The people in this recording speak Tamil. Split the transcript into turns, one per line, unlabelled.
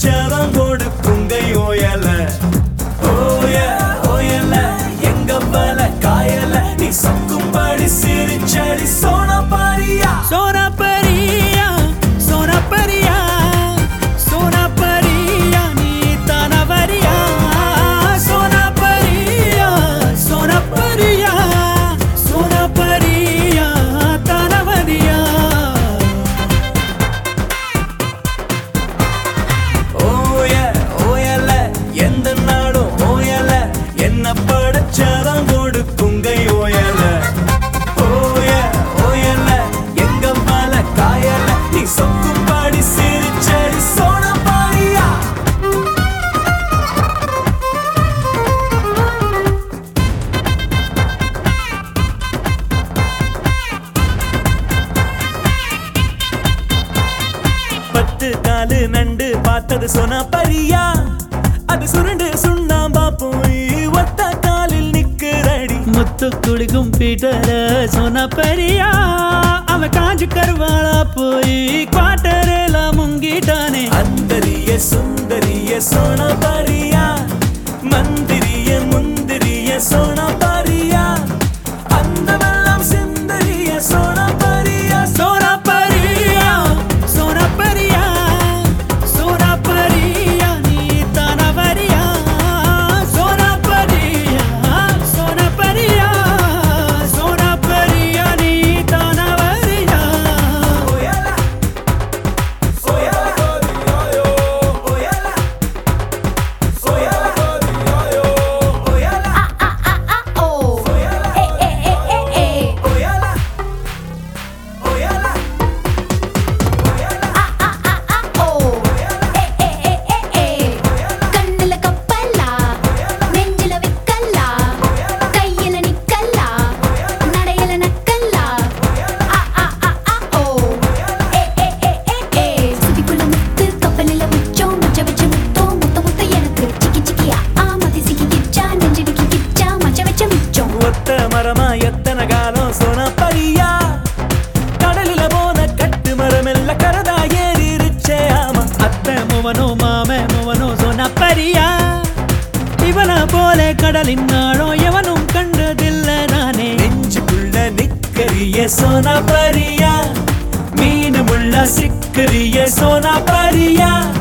படைச்சவன் கொடுக்குங்கை ஓயல ஓய ஓயல எங்க பல காயல நீ சொக்கும்படி சிரிச்சடி சோனா பாரியா
சோனா பரியா சோனா பரியா சோனா பரியா நீ தானவரியா சோனா பரியா சோனா பரியா சோனா பரியா தானவரியா
ஓய ஓயல எந்த நாடும் ஓயல என்ன படைச்சவன் கொடுக்குங்கை ஓயல ஓய ஓயல எங்க பல காயல நீ சொக்கும்படி சிரிச்சடி சோனா பாரியா பத்து காலு நண்டு பார்த்தது சொன்னா பரியா அது சுருண்டு சுண்ணாம்பா போய் ஒத்த காலில் நிக்குதடி
முத்து குளிக்கும் பீட்டர சோனா பரியா அவன் காஞ்சு கருவாளா போய் குவாட்டரேல முங்கிட்டானே
அந்தரிய சுந்தரிய சோனா பரியா மந்திரிய முந்திரிய சோனா பரியா அந்த வெள்ளம் சிந்தரிய சோனா பரியா
சோனா பரியா சோனா பரியா சோனா பரியா நீ தானவரியா சோனா பரியா சோனா பரியா சோனா பரியா நீ தானவரியா
ஓயலா ஓயலா ஓயலா ஓயலா ஓயலா ஓயலா ஓயலா
கண்ணுல கப்பல்லா நெஞ்சில விக்கல்லா கையில நிக்கல்லா நடையில நக்கல்லா ஆ ஆ ஆ ஆ ஓ ஏ ஏ ஏ ஏ ஏ சுதிக்குள்ள முத்து கப்பலில உச்சம் மச்ச வச்ச முத்தம் முத்த முத்த எனக்கு சிக்கி சிக்கியா ஆ மதி சிக்கி கிச்சா நெஞ்சிடிக்கி கிச்சா மச்ச வச்ச மிச்சம்
ஒத்த மரமா எத்தனை காலம் சோனா பரியா கடலில போன கட்டு மரமெல்ல கரதா ஏறிருச்சே ஆமா
அத்தை முவனோ மாமே முவனோ சொன்ன பரியா இவன போல கடலின் நாளும் எவனும் கண்டதில்ல நானே
நெஞ்சுக்குள்ள நிக்கரிய சோனா பரியா மீன் முள்ள சிக்கரிய சோனா பரியா